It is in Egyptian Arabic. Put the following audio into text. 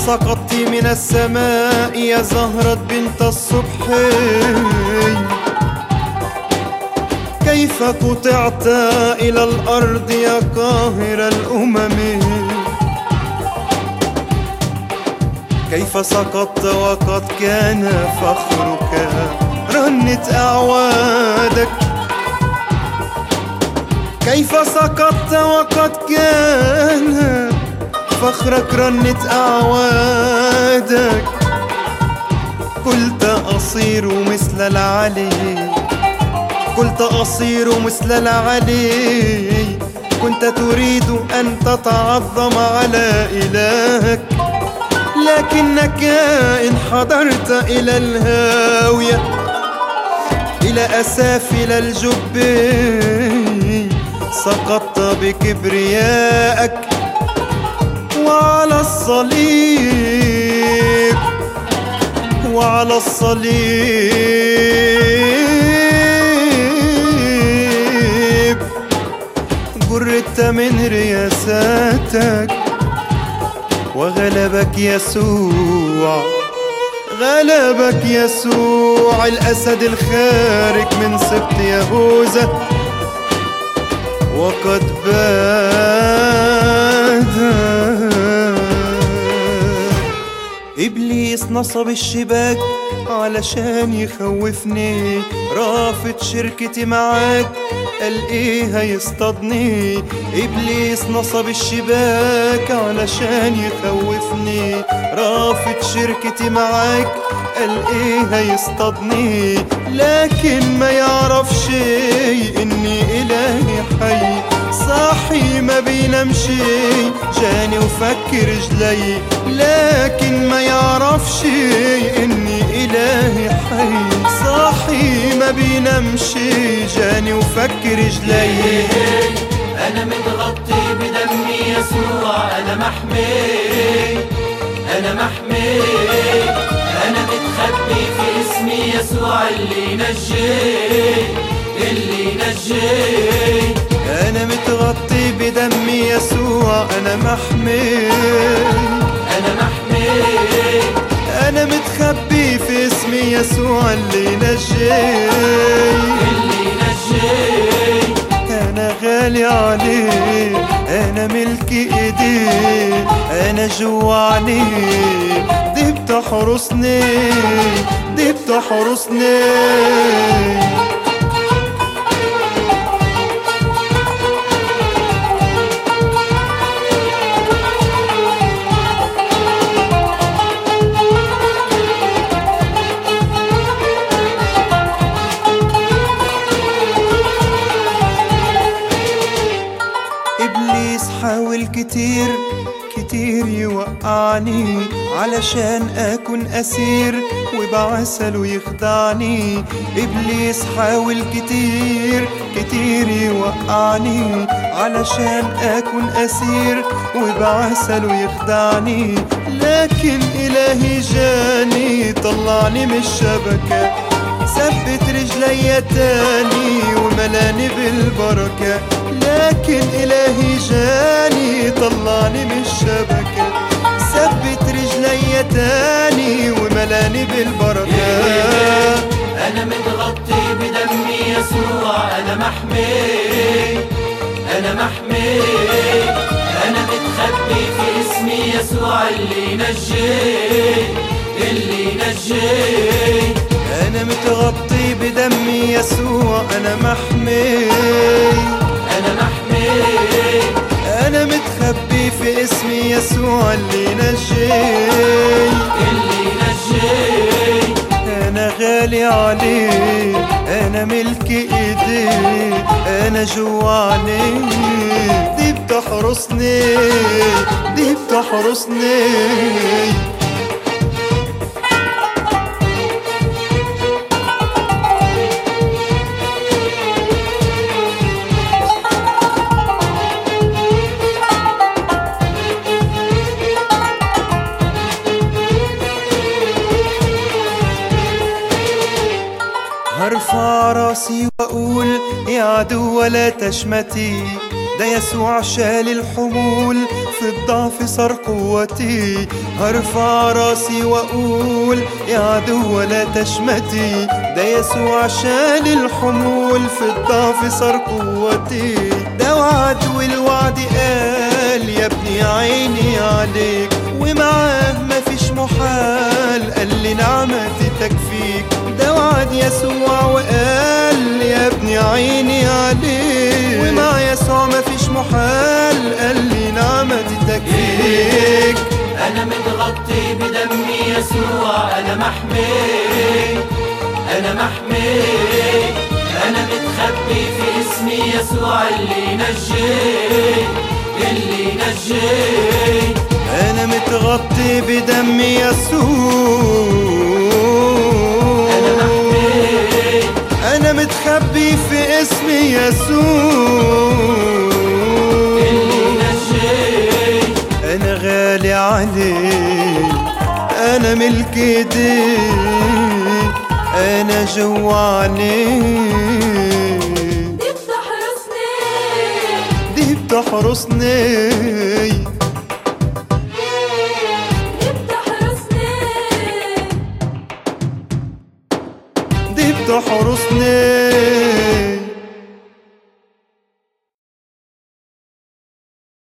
سقطت من السماء يا زهرة بنت الصبح كيف قطعت إلى الأرض يا قاهر الأمم كيف سقطت وقد كان فخرك رنت أعوادك كيف سقطت وقد كان فخرك رنت أعوادك قلت أصير مثل العلي قلت أصير مثل العلي كنت تريد أن تتعظم على إلهك لكنك انحدرت إلى الهاوية إلى أسافل الجب سقطت بكبريائك وعلى الصليب وعلى الصليب جردت من رياساتك وغلبك يسوع غلبك يسوع الأسد الخارج من سبط يهوذا وقد باد إبليس نصب الشباك علشان يخوفني رافض شركتي معاك قال ايه هيصطادني ابليس نصب الشباك علشان يخوفني رافض شركتي معاك قال ايه هيصطادني لكن ما يعرفش اني الهي حي صاحي ما بينامش جاني وفك رجلي لكن ما يعرفش اني الهي حي صاحي ما بينامش جاني وفك رجلي انا متغطي بدم يسوع انا محمي انا محمي انا متخبي في اسم يسوع اللي نجي اللي نجي انا متغطي بدم يسوع انا محمي انا محمي انا متخبي في اسم يسوع اللي نجي اللي نجي انا غالي عليه انا ملك ايديه انا جوا عليه دي بتحرسني دي بتحرسني إبليس حاول كتير كتير يوقعني علشان أكون أسير وبعسله يخدعني إبليس حاول كتير كتير يوقعني علشان أكون أسير وبعسله يخدعني لكن إلهي جاني طلعني من الشبكة ثبت رجلي تاني وملاني بالبركة لكن إلهي جاني طلعني من الشبكة ثبت رجلي تاني وملاني بالبركة انا متغطي بدم يسوع انا محمي انا محمي انا متخبي في اسم يسوع اللي نجي اللي نجي أنا متغطي بدم يسوع أنا محمي انا محمي أنا متخبي في اسم يسوع اللي نجي اللي نجي انا غالي عليه انا ملك ايديه انا جوا عليه دي بتحرسني دي بتحرسني هرفع راسي واقول يا عدو ولا تشمتي ده يسوع شال الحمول في الضعف صار قوتي هرفع راسي واقول يا عدو لا تشمتي ده يسوع شال الحمول في الضعف صار قوتي ده وعد والوعد قال يا ابني عيني عليك ومعاه مفيش محال قال لي نعمتي تكفيك ده وعد يسوع وقال يا ابني عيني عليك ومع يسوع مفيش محال قال لي نعمتي تكفيك أنا متغطي بدم يسوع أنا محمي أنا محمي أنا متخبي في اسم يسوع اللي نجي اللي نجي انا متغطي بدم يسوع أنا محمي انا متخبي في اسم يسوع اللي نجي انا غالي عليك انا ملك ايديك انا جوا عليك دي بتحرسني دي بتحرسني